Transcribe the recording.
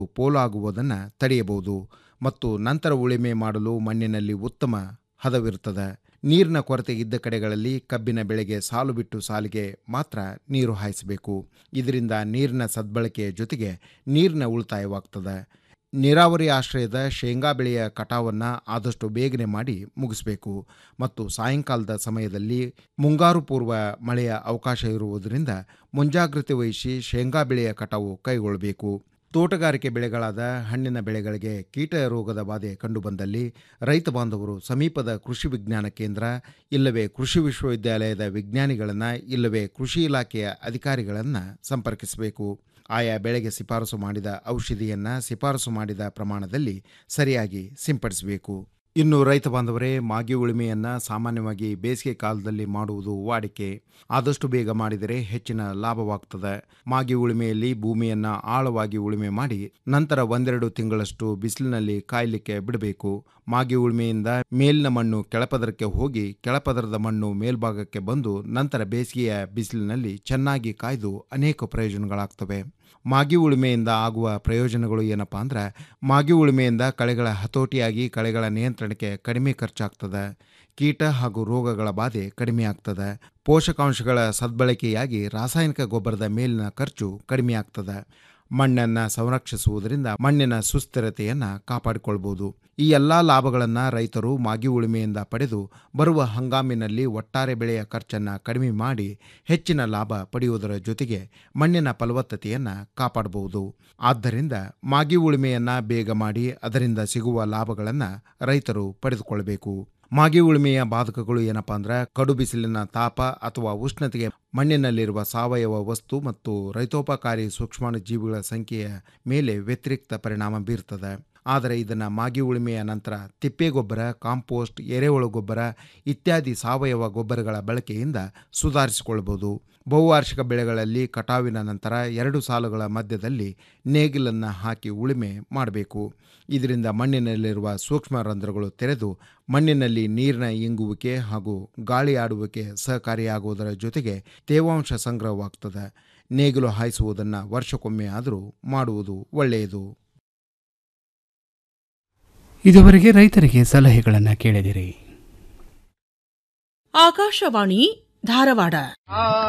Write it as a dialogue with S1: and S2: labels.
S1: ಪೋಲಾಗುವುದನ್ನು ತಡೆಯಬಹುದು ಮತ್ತು ನಂತರ ಉಳುಮೆ ಮಾಡಲು ಮಣ್ಣಿನಲ್ಲಿ ಉತ್ತಮ ಹದವಿರುತ್ತದೆ ನೀರಿನ ಕೊರತೆ ಇದ್ದ ಕಡೆಗಳಲ್ಲಿ ಕಬ್ಬಿನ ಬೆಳೆಗೆ ಸಾಲು ಬಿಟ್ಟು ಸಾಲಿಗೆ ಮಾತ್ರ ನೀರು ಹಾಯಿಸಬೇಕು ಇದರಿಂದ ನೀರಿನ ಸದ್ಬಳಕೆಯ ಜೊತೆಗೆ ನೀರಿನ ಉಳಿತಾಯವಾಗ್ತದೆ ನೀರಾವರಿ ಆಶ್ರಯದ ಶೇಂಗಾ ಬೆಳೆಯ ಕಟಾವನ್ನು ಆದಷ್ಟು ಬೇಗನೆ ಮಾಡಿ ಮುಗಿಸಬೇಕು ಮತ್ತು ಸಾಯಂಕಾಲದ ಸಮಯದಲ್ಲಿ ಮುಂಗಾರು ಪೂರ್ವ ಮಳೆಯ ಅವಕಾಶ ಇರುವುದರಿಂದ ಮುಂಜಾಗ್ರತೆ ವಹಿಸಿ ಶೇಂಗಾ ಬೆಳೆಯ ಕಟಾವು ಕೈಗೊಳ್ಳಬೇಕು ತೋಟಗಾರಿಕೆ ಬೆಳೆಗಳಾದ ಹಣ್ಣಿನ ಬೆಳೆಗಳಿಗೆ ಕೀಟ ರೋಗದ ಬಾಧೆ ಕಂಡುಬಂದಲ್ಲಿ ರೈತ ಬಾಂಧವರು ಸಮೀಪದ ಕೃಷಿ ವಿಜ್ಞಾನ ಕೇಂದ್ರ ಇಲ್ಲವೇ ಕೃಷಿ ವಿಶ್ವವಿದ್ಯಾಲಯದ ವಿಜ್ಞಾನಿಗಳನ್ನು ಇಲ್ಲವೇ ಕೃಷಿ ಇಲಾಖೆಯ ಅಧಿಕಾರಿಗಳನ್ನು ಸಂಪರ್ಕಿಸಬೇಕು ಆಯಾ ಬೆಳೆಗೆ ಶಿಫಾರಸು ಮಾಡಿದ ಔಷಧಿಯನ್ನು ಶಿಫಾರಸು ಮಾಡಿದ ಪ್ರಮಾಣದಲ್ಲಿ ಸರಿಯಾಗಿ ಸಿಂಪಡಿಸಬೇಕು ಇನ್ನು ರೈತ ಬಾಂಧವರೇ ಮಾಗಿ ಉಳುಮೆಯನ್ನು ಸಾಮಾನ್ಯವಾಗಿ ಬೇಸಿಗೆ ಕಾಲದಲ್ಲಿ ಮಾಡುವುದು ವಾಡಿಕೆ ಆದಷ್ಟು ಬೇಗ ಮಾಡಿದರೆ ಹೆಚ್ಚಿನ ಲಾಭವಾಗ್ತದೆ ಮಾಗಿ ಉಳುಮೆಯಲ್ಲಿ ಭೂಮಿಯನ್ನು ಆಳವಾಗಿ ಉಳುಮೆ ಮಾಡಿ ನಂತರ ಒಂದೆರಡು ತಿಂಗಳಷ್ಟು ಬಿಸಿಲಿನಲ್ಲಿ ಕಾಯಲಿಕ್ಕೆ ಬಿಡಬೇಕು ಮಾಗಿ ಉಳುಮೆಯಿಂದ ಮೇಲಿನ ಮಣ್ಣು ಕೆಳಪದರಕ್ಕೆ ಹೋಗಿ ಕೆಳಪದರದ ಮಣ್ಣು ಮೇಲ್ಭಾಗಕ್ಕೆ ಬಂದು ನಂತರ ಬೇಸಿಗೆಯ ಬಿಸಿಲಿನಲ್ಲಿ ಚೆನ್ನಾಗಿ ಕಾಯ್ದು ಅನೇಕ ಪ್ರಯೋಜನಗಳಾಗ್ತವೆ ಮಾಗಿ ಉಳುಮೆಯಿಂದ ಆಗುವ ಪ್ರಯೋಜನಗಳು ಏನಪ್ಪಾ ಅಂದ್ರೆ ಮಾಗಿ ಉಳುಮೆಯಿಂದ ಕಳೆಗಳ ಹತೋಟಿಯಾಗಿ ಕಳೆಗಳ ನಿಯಂತ್ರಣಕ್ಕೆ ಕಡಿಮೆ ಖರ್ಚಾಗ್ತದೆ ಕೀಟ ಹಾಗೂ ರೋಗಗಳ ಬಾಧೆ ಕಡಿಮೆ ಆಗ್ತದೆ ಪೋಷಕಾಂಶಗಳ ಸದ್ಬಳಕೆಯಾಗಿ ರಾಸಾಯನಿಕ ಗೊಬ್ಬರದ ಮೇಲಿನ ಖರ್ಚು ಕಡಿಮೆ ಆಗ್ತದೆ ಮಣ್ಣನ್ನು ಸಂರಕ್ಷಿಸುವುದರಿಂದ ಮಣ್ಣಿನ ಸುಸ್ಥಿರತೆಯನ್ನು ಕಾಪಾಡಿಕೊಳ್ಬೋದು ಈ ಎಲ್ಲ ಲಾಭಗಳನ್ನು ರೈತರು ಮಾಗಿ ಉಳುಮೆಯಿಂದ ಪಡೆದು ಬರುವ ಹಂಗಾಮಿನಲ್ಲಿ ಒಟ್ಟಾರೆ ಬೆಳೆಯ ಖರ್ಚನ್ನು ಕಡಿಮೆ ಮಾಡಿ ಹೆಚ್ಚಿನ ಲಾಭ ಪಡೆಯುವುದರ ಜೊತೆಗೆ ಮಣ್ಣಿನ ಫಲವತ್ತತೆಯನ್ನು ಕಾಪಾಡಬಹುದು ಆದ್ದರಿಂದ ಮಾಗಿ ಉಳುಮೆಯನ್ನು ಬೇಗ ಮಾಡಿ ಅದರಿಂದ ಸಿಗುವ ಲಾಭಗಳನ್ನು ರೈತರು ಪಡೆದುಕೊಳ್ಳಬೇಕು ಮಾಗಿ ಉಳುಮೆಯ ಬಾಧಕಗಳು ಏನಪ್ಪಾ ಅಂದ್ರೆ ಕಡು ಬಿಸಿಲಿನ ತಾಪ ಅಥವಾ ಉಷ್ಣತೆಗೆ ಮಣ್ಣಿನಲ್ಲಿರುವ ಸಾವಯವ ವಸ್ತು ಮತ್ತು ರೈತೋಪಕಾರಿ ಸೂಕ್ಷ್ಮಾಣುಜೀವಿಗಳ ಸಂಖ್ಯೆಯ ಮೇಲೆ ವ್ಯತಿರಿಕ್ತ ಪರಿಣಾಮ ಬೀರ್ತದೆ ಆದರೆ ಇದನ್ನು ಮಾಗಿ ಉಳುಮೆಯ ನಂತರ ತಿಪ್ಪೆಗೊಬ್ಬರ ಕಾಂಪೋಸ್ಟ್ ಎರೆಹುಳು ಗೊಬ್ಬರ ಇತ್ಯಾದಿ ಸಾವಯವ ಗೊಬ್ಬರಗಳ ಬಳಕೆಯಿಂದ ಸುಧಾರಿಸಿಕೊಳ್ಳಬಹುದು ಬಹುವಾರ್ಷಿಕ ಬೆಳೆಗಳಲ್ಲಿ ಕಟಾವಿನ ನಂತರ ಎರಡು ಸಾಲುಗಳ ಮಧ್ಯದಲ್ಲಿ ನೇಗಿಲನ್ನು ಹಾಕಿ ಉಳುಮೆ ಮಾಡಬೇಕು ಇದರಿಂದ ಮಣ್ಣಿನಲ್ಲಿರುವ ಸೂಕ್ಷ್ಮ ರಂಧ್ರಗಳು ತೆರೆದು ಮಣ್ಣಿನಲ್ಲಿ ನೀರಿನ ಇಂಗುವಿಕೆ ಹಾಗೂ ಗಾಳಿ ಆಡುವಿಕೆ ಸಹಕಾರಿಯಾಗುವುದರ ಜೊತೆಗೆ ತೇವಾಂಶ ಸಂಗ್ರಹವಾಗ್ತದೆ ನೇಗಿಲು ಹಾಯಿಸುವುದನ್ನು ವರ್ಷಕ್ಕೊಮ್ಮೆ ಆದರೂ ಮಾಡುವುದು ಒಳ್ಳೆಯದು
S2: ಇದುವರೆಗೆ ರೈತರಿಗೆ ಸಲಹೆಗಳನ್ನು ಕೇಳಿದಿರಿ
S3: ಆಕಾಶವಾಣಿ ಧಾರವಾಡ